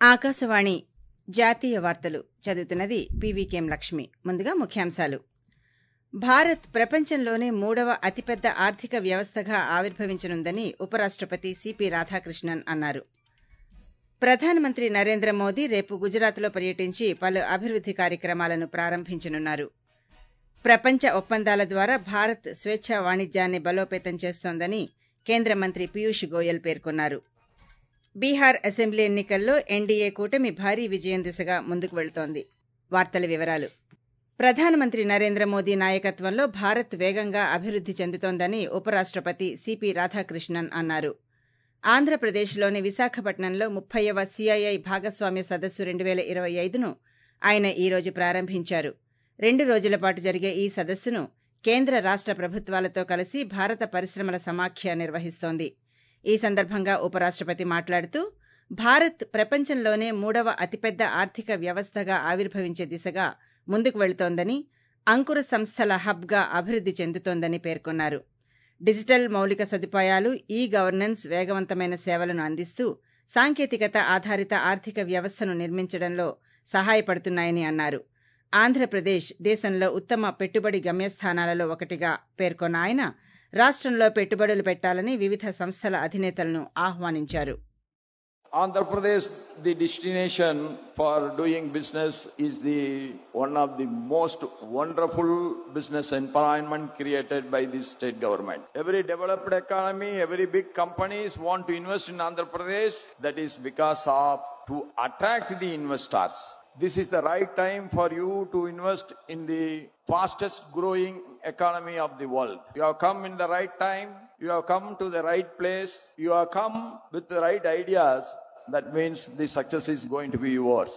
ఆకాశవాణి జాతీయ వార్తలు చదువుతున్నది పీవీకేం లక్ష్మి ముందుగా ముఖ్యాంశాలు భారత్ ప్రపంచంలోనే మూడవ అతిపెద్ద ఆర్థిక వ్యవస్థగా ఆవిర్భవించనుందని ఉపరాష్టపతి సిపి రాధాకృష్ణన్ అన్నారు ప్రధానమంత్రి నరేంద్ర మోదీ రేపు గుజరాత్లో పర్యటించి పలు అభివృద్ది కార్యక్రమాలను ప్రారంభించనున్నారు ప్రపంచ ఒప్పందాల ద్వారా భారత్ స్వేచ్ఛా వాణిజ్యాన్ని బలోపేతం చేస్తోందని కేంద్ర మంత్రి పీయూష్ గోయల్ పేర్కొన్నారు బీహార్ అసెంబ్లీ ఎన్నికల్లో ఎన్డీఏ కూటమి భారీ విజయం దిశగా ముందుకు వెళుతోంది వార్తల వివరాలు ప్రధానమంత్రి నరేంద్ర మోదీ నాయకత్వంలో భారత్ వేగంగా అభివృద్ది చెందుతోందని ఉపరాష్టపతి సిపి రాధాకృష్ణన్ అన్నారు ఆంధ్రప్రదేశ్లోని విశాఖపట్నంలో ముప్పైవ సిఐఐ భాగస్వామ్య సదస్సు రెండు వేల ఇరవై ఐదును ఆయన ఈ రోజు ప్రారంభించారు రెండు రోజుల పాటు జరిగే ఈ సదస్సును కేంద్ర రాష్ట ప్రభుత్వాలతో కలిసి భారత పరిశ్రమల సమాఖ్య నిర్వహిస్తోంది ఈ సందర్భంగా ఉపరాష్టపతి మాట్లాడుతూ భారత్ ప్రపంచంలోనే మూడవ అతిపెద్ద ఆర్థిక వ్యవస్థగా ఆవిర్భవించే దిశగా ముందుకు వెళుతోందని అంకుర సంస్థల హబ్గా అభివృద్ది చెందుతోందని పేర్కొన్నారు డిజిటల్ మౌలిక సదుపాయాలు ఈ గవర్నెన్స్ వేగవంతమైన సేవలను అందిస్తూ సాంకేతికత ఆధారిత ఆర్థిక వ్యవస్థను నిర్మించడంలో సహాయపడుతున్నాయని అన్నారు ఆంధ్రప్రదేశ్ దేశంలో ఉత్తమ పెట్టుబడి గమ్యస్థానాలలో ఒకటిగా పేర్కొన్న ఆయన రాష్టంలో పెట్టుబడులు పెట్టాలని వివిధ సంస్థల అధినేతలను ఆహ్వానించారు Andhra Pradesh, the destination for doing business, is the one of the most wonderful business environment created by the state government. Every developed economy, every big companies want to invest in Andhra Pradesh. That is because of to attract the investors. This is the right time for you to invest in the fastest growing economy of the world. You have come in the right time. You have come to the right place. You have come with the right ideas. That means the success is going to be yours.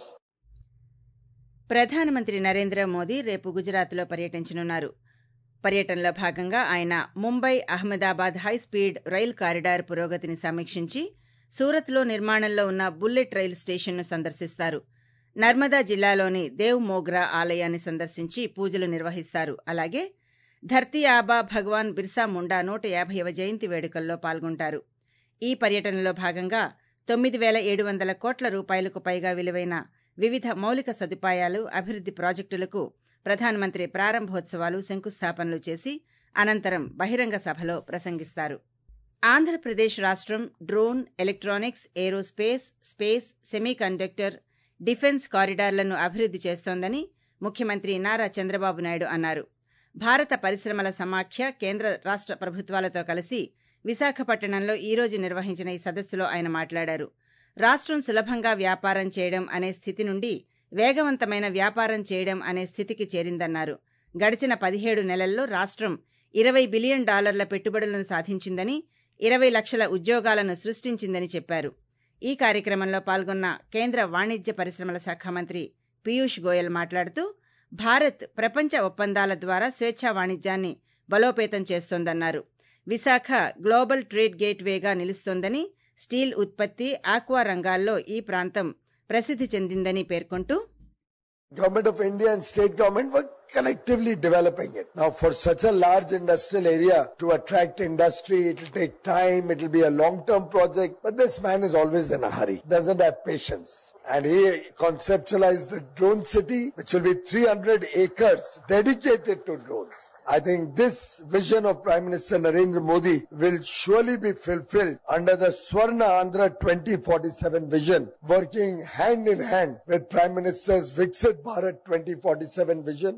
ప్రధానమంత్రి నరేంద్ర మోదీ రేపు గుజరాత్లో పర్యటించనున్నారు పర్యటనలో భాగంగా ఆయన Mumbai Ahmedabad high speed rail corridor పురోగతిని సమీక్షించి సూరత్లో నిర్మాణంలో ఉన్న బుల్లెట్ రైలు స్టేషన్ను సందర్శిస్తారు నర్మదా జిల్లాలోని దేవ్ మోగ్రా ఆలయాన్ని సందర్శించి పూజలు నిర్వహిస్తారు అలాగే ధర్తీ ఆబా భగవాన్ బిర్సా ముండా నూట యాభైవ జయంతి వేడుకల్లో పాల్గొంటారు ఈ పర్యటనలో భాగంగా తొమ్మిది వేల ఏడు వందల కోట్ల రూపాయలకు పైగా విలువైన వివిధ మౌలిక సదుపాయాలు అభివృద్ది ప్రాజెక్టులకు ప్రధానమంత్రి ప్రారంభోత్సవాలు శంకుస్థాపనలు చేసి అనంతరం బహిరంగ సభలో ప్రసంగిస్తారు ఆంధ్రప్రదేశ్ రాష్టం drone electronics aerospace space semiconductor defence కారిడార్లను అభివృద్ది చేస్తోందని ముఖ్యమంత్రి నారా చంద్రబాబు నాయుడు అన్నారు భారత పరిశ్రమల సమాఖ్య కేంద్ర రాష్ట ప్రభుత్వాలతో కలిసి విశాఖపట్నంలో ఈ రోజు నిర్వహించిన ఈ సదస్సులో ఆయన మాట్లాడారు రాష్టం సులభంగా వ్యాపారం చేయడం అనే స్థితి నుండి వేగవంతమైన వ్యాపారం చేయడం అనే స్థితికి చేరిందన్నారు గడిచిన పదిహేడు నెలల్లో రాష్టం ఇరవై బిలియన్ డాలర్ల పెట్టుబడులను సాధించిందని ఇరవై లక్షల ఉద్యోగాలను సృష్టించిందని చెప్పారు ఈ కార్యక్రమంలో పాల్గొన్న కేంద్ర వాణిజ్య పరిశ్రమల శాఖ మంత్రి పీయూష్ గోయల్ మాట్లాడుతూ భారత్ ప్రపంచ ఒప్పందాల ద్వారా స్వేచ్ఛా వాణిజ్యాన్ని బలోపేతం చేస్తోందన్నారు విశాఖ గ్లోబల్ ట్రేడ్ గేట్ వేగా నిలుస్తోందని స్టీల్ ఉత్పత్తి ఆక్వా రంగాల్లో ఈ ప్రాంతం ప్రసిద్ధి చెందిందని పేర్కొంటూ Government of India and state government were collectively developing it. Now for such a large industrial area to attract industry, it will take time, it will be a long-term project, but this man is always in a hurry, doesn't have patience. And he conceptualized the drone city, which will be 300 acres dedicated to drones. I think this vision of Prime Minister Narendra Modi will surely be fulfilled under the Swarna Andhra 2047 vision, working hand in hand with Prime Minister's Viksit Bharat 2047 vision.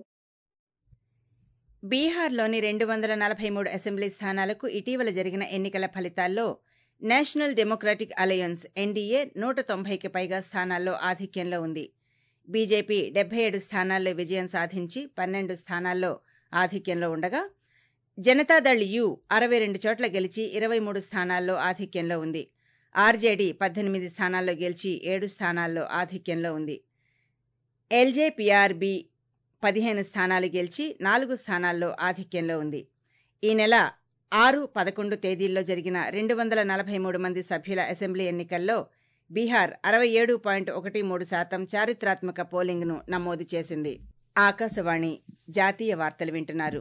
బీహార్లోని రెండు వందల నలభై మూడు assembly స్థానాలకు ఇటీవల జరిగిన ఎన్నికల ఫలితాల్లో నేషనల్ డెమోక్రటిక్ అలయన్స్ ఎన్డీఏ నూట తొంభైకి పైగా స్థానాల్లో ఆధిక్యంలో ఉంది బీజేపీ డెబ్బై ఏడు స్థానాల్లో విజయం సాధించి పన్నెండు స్థానాల్లో ఆధిక్యంలో ఉండగా జనతాదళ్ యు అరవై రెండు చోట్ల గెలిచి ఇరవై మూడు స్థానాల్లో ఆధిక్యంలో ఉంది ఆర్జేడీ పద్దెనిమిది స్థానాల్లో గెలిచి ఏడు స్థానాల్లో ఆధిక్యంలో ఉంది ఎల్జేపీఆర్బీ పదిహేను స్థానాలు గెలిచి నాలుగు స్థానాల్లో ఆధిక్యంలో ఉంది ఈ నెల ఆరు పదకొండు తేదీల్లో జరిగిన రెండు వందల నలభై మూడు మంది సభ్యుల అసెంబ్లీ ఎన్నికల్లో బీహార్ అరవై ఏడు పాయింట్ ఒకటి మూడు శాతం చారిత్రాత్మక పోలింగ్ను నమోదు చేసింది ఆకాశవాణి జాతీయ వార్తలు వింటున్నారు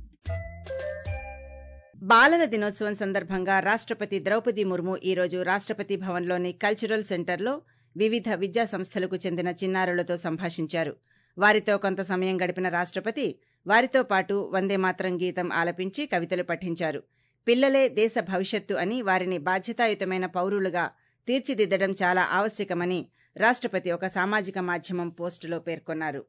బాలల దినోత్సవం సందర్భంగా రాష్టపతి ద్రౌపది ముర్ము ఈ రోజు రాష్టపతి భవన్లోని కల్చరల్ సెంటర్లో వివిధ విద్యా సంస్థలకు చెందిన చిన్నారులతో సంభాషించారు వారితో కొంత సమయం గడిపిన రాష్టపతి వారితో పాటు వందేమాత్రం గీతం ఆలపించి కవితలు పఠించారు పిల్లలే దేశ భవిష్యత్తు అని వారిని బాధ్యతాయుతమైన పౌరులుగా తీర్చిదిద్దడం చాలా ఆవశ్యకమని రాష్టపతి ఒక సామాజిక మాధ్యమం పోస్టులో పేర్కొన్నారు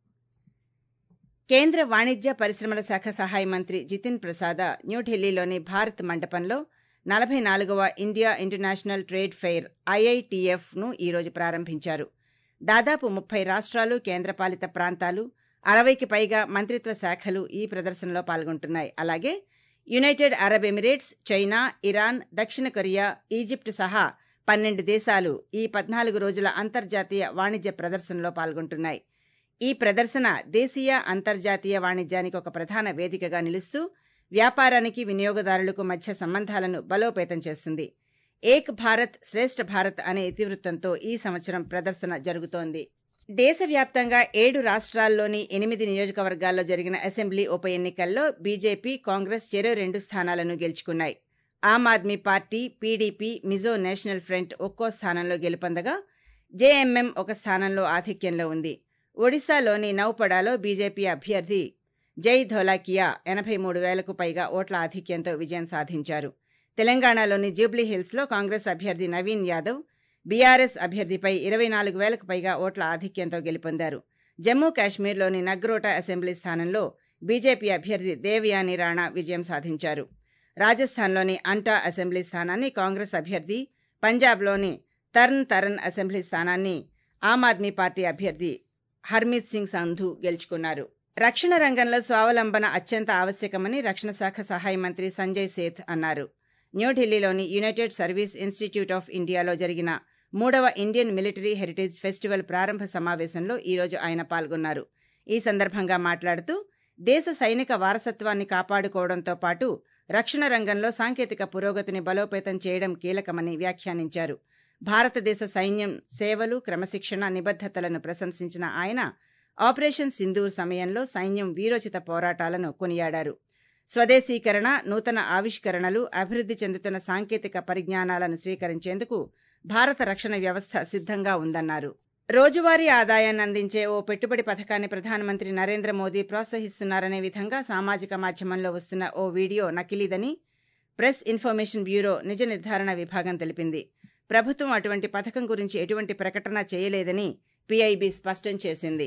కేంద్ర వాణిజ్య పరిశ్రమల శాఖ సహాయ మంత్రి జితిన్ ప్రసాద న్యూఢిల్లీలోని భారత్ మండపంలో నలభై నాలుగవ India international trade fair IITF ను ఈరోజు ప్రారంభించారు దాదాపు ముప్పై రాష్ట్రాలు కేంద్రపాలిత ప్రాంతాలు అరవైకి పైగా మంత్రిత్వ శాఖలు ఈ ప్రదర్శనలో పాల్గొంటున్నాయి అలాగే United Arab Emirates China Iran దక్షిణ కొరియా ఈజిప్ట్ సహా పన్నెండు దేశాలు ఈ పద్నాలుగు రోజుల అంతర్జాతీయ వాణిజ్య ప్రదర్శనలో పాల్గొంటున్నాయి ఈ ప్రదర్శన దేశీయ అంతర్జాతీయ వాణిజ్యానికి ఒక ప్రధాన వేదికగా నిలుస్తూ వ్యాపారానికి వినియోగదారులకు మధ్య సంబంధాలను బలోపేతం చేస్తుంది ఏక్ భారత్ శ్రేష్ఠ భారత్ అనే ఇతివృత్తంతో ఈ సంవత్సరం ప్రదర్శన జరుగుతోంది దేశవ్యాప్తంగా ఏడు రాష్ట్రాల్లోని ఎనిమిది నియోజకవర్గాల్లో జరిగిన అసెంబ్లీ ఉప ఎన్నికల్లో బీజేపీ కాంగ్రెస్ చెరో రెండు స్థానాలను గెలుచుకున్నాయి ఆమ్ ఆద్మీ పార్టీ పీడీపీ మిజో నేషనల్ ఫ్రంట్ ఒక్కో స్థానంలో గెలుపొందగా జేఎంఎం ఒక స్థానంలో ఆధిక్యంలో ఉంది ఒడిశాలోని నౌపడాలో బీజేపీ అభ్యర్థి జై ధోలాకియా ఎనభై మూడు వేలకు పైగా ఓట్ల ఆధిక్యంతో విజయం సాధించారు తెలంగాణలోని జూబ్లీ హిల్స్లో కాంగ్రెస్ అభ్యర్థి నవీన్ యాదవ్ బీఆర్ఎస్ అభ్యర్థిపై ఇరవై నాలుగు వేలకు పైగా ఓట్ల ఆధిక్యంతో గెలుపొందారు జమ్మూ కాశ్మీర్లోని నగ్రోటా అసెంబ్లీ స్థానంలో బీజేపీ అభ్యర్థి దేవయాని రాణా విజయం సాధించారు రాజస్థాన్లోని అంటా అసెంబ్లీ స్థానాన్ని కాంగ్రెస్ అభ్యర్థి పంజాబ్లోని తర్న్ తరన్ అసెంబ్లీ స్థానాన్ని ఆమ్ ఆద్మీ పార్టీ అభ్యర్థి హర్మీత్ సింగ్ సంధు గెలుచుకున్నారు రక్షణ రంగంలో స్వావలంబన అత్యంత ఆవశ్యకమని రక్షణ శాఖ సహాయ మంత్రి సంజయ్ సేథ్ అన్నారు న్యూఢిల్లీలోని యునైటెడ్ సర్వీస్ ఇన్స్టిట్యూట్ ఆఫ్ ఇండియాలో జరిగిన మూడవ ఇండియన్ మిలిటరీ హెరిటేజ్ ఫెస్టివల్ ప్రారంభ సమావేశంలో ఈరోజు ఆయన పాల్గొన్నారు ఈ సందర్భంగా మాట్లాడుతూ దేశ సైనిక వారసత్వాన్ని కాపాడుకోవడంతో పాటు రక్షణ రంగంలో సాంకేతిక పురోగతిని బలోపేతం చేయడం కీలకమని వ్యాఖ్యానించారు భారతదేశ సైన్యం సేవలు క్రమశిక్షణ నిబద్దతలను ప్రశంసించిన ఆయన ఆపరేషన్ సింధూర్ సమయంలో సైన్యం వీరోచిత పోరాటాలను కొనియాడారు స్వదేశీకరణ నూతన ఆవిష్కరణలు అభివృద్ధి చెందుతున్న సాంకేతిక పరిజ్ఞానాలను స్వీకరించేందుకు భారత రక్షణ వ్యవస్థ సిద్ధంగా ఉందన్నారు రోజువారీ ఆదాయాన్ని అందించే ఓ పెట్టుబడి పథకాన్ని ప్రధానమంత్రి నరేంద్ర మోదీ ప్రోత్సహిస్తున్నారనే విధంగా సామాజిక మాధ్యమంలో వస్తున్న ఓ వీడియో నకిలీదని ప్రెస్ ఇన్ఫర్మేషన్ బ్యూరో నిజ నిర్ధారణ విభాగం తెలిపింది ప్రభుత్వం అటువంటి పథకం గురించి ఎటువంటి ప్రకటన చేయలేదని పీఐబీ స్పష్టం చేసింది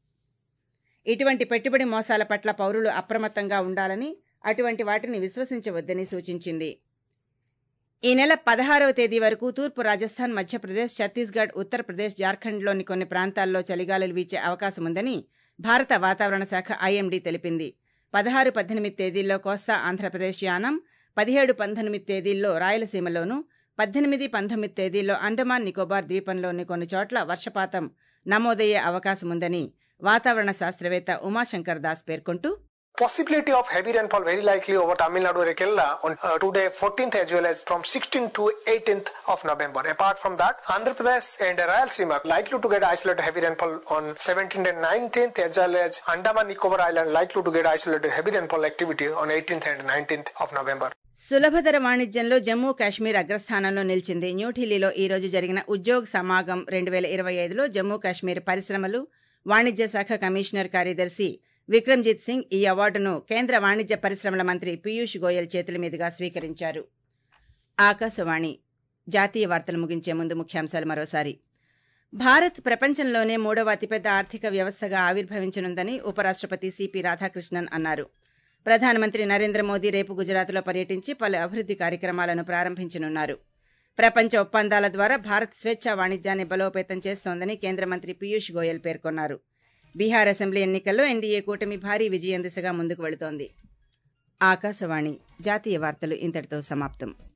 ఇటువంటి పెట్టుబడి మోసాల పట్ల పౌరులు అప్రమత్తంగా ఉండాలని అటువంటి వాటిని విశ్వసించవద్దని సూచించింది ఈ నెల పదహారవ తేదీ వరకు తూర్పు రాజస్థాన్ మధ్యప్రదేశ్ ఛత్తీస్గఢ్ ఉత్తరప్రదేశ్ జార్ఖండ్లోని కొన్ని ప్రాంతాల్లో చలిగాలులు వీచే అవకాశం ఉందని భారత వాతావరణ శాఖ ఐఎండీ తెలిపింది పదహారు పద్దెనిమిది తేదీల్లో కోస్తా ఆంధ్రప్రదేశ్ యానం పదిహేడు పంతొమ్మిది తేదీల్లో రాయలసీమలోను పద్దెనిమిది పంతొమ్మిది తేదీల్లో అండమాన్ నికోబార్ ద్వీపంలోని కొన్ని చోట్ల వర్షపాతం నమోదయ్యే అవకాశముందని వాతావరణ శాస్త్రవేత్త ఉమాశంకర్ దాస్ పేర్కొంటూ Possibility of heavy rainfall very likely over Tamil Nadu and Kerala on uh, today 14th as well as from 16th to 18th of November. Apart from that, Andhra Pradesh and Rayalaseema likely to get isolated heavy rainfall on 17th and 19th as well as Andaman Nicobar Island likely to get isolated heavy rainfall activity on 18th and 19th of November. సులభధర వాణిజ్యంలో Jammu Kashmir అగ్రస్థానంలో నిలిచింది న్యూఢిల్లీలో ఈ రోజు జరిగిన ఉద్యోగ్ సమాగం రెండు వేల ఇరవై ఐదులో జమ్మూ కాశ్మీర్ పరిశ్రమలు వాణిజ్య శాఖ కమిషనర్ కార్యదర్శి విక్రమ్జిత్ సింగ్ ఈ అవార్డును కేంద్ర వాణిజ్య పరిశ్రమల మంత్రి పీయూష్ గోయల్ చేతుల మీదుగా స్వీకరించారు ఆకాశవాణి జాతీయ వార్తలు ముగించే ముందు ముఖ్యాంశాలు మరోసారి భారత్ ప్రపంచంలోనే మూడవ అతిపెద్ద ఆర్థిక వ్యవస్థగా ఆవిర్భవించనుందని ఉపరాష్టపతి సిపి రాధాకృష్ణన్ అన్నారు ప్రధానమంత్రి నరేంద్ర మోదీ రేపు గుజరాత్లో పర్యటించి పలు అభివృద్ధి కార్యక్రమాలను ప్రారంభించనున్నారు ప్రపంచ ఒప్పందాల ద్వారా భారత్ స్వేచ్ఛా వాణిజ్యాన్ని బలోపేతం చేస్తోందని కేంద్ర మంత్రి పీయూష్ గోయల్ పేర్కొన్నారు బీహార్ అసెంబ్లీ ఎన్నికల్లో ఎన్డీఏ కూటమి భారీ విజయం దిశగా ముందుకు వెళుతోంది ఆకాశవాణి జాతీయ వార్తలు ఇంతటితో సమాప్తం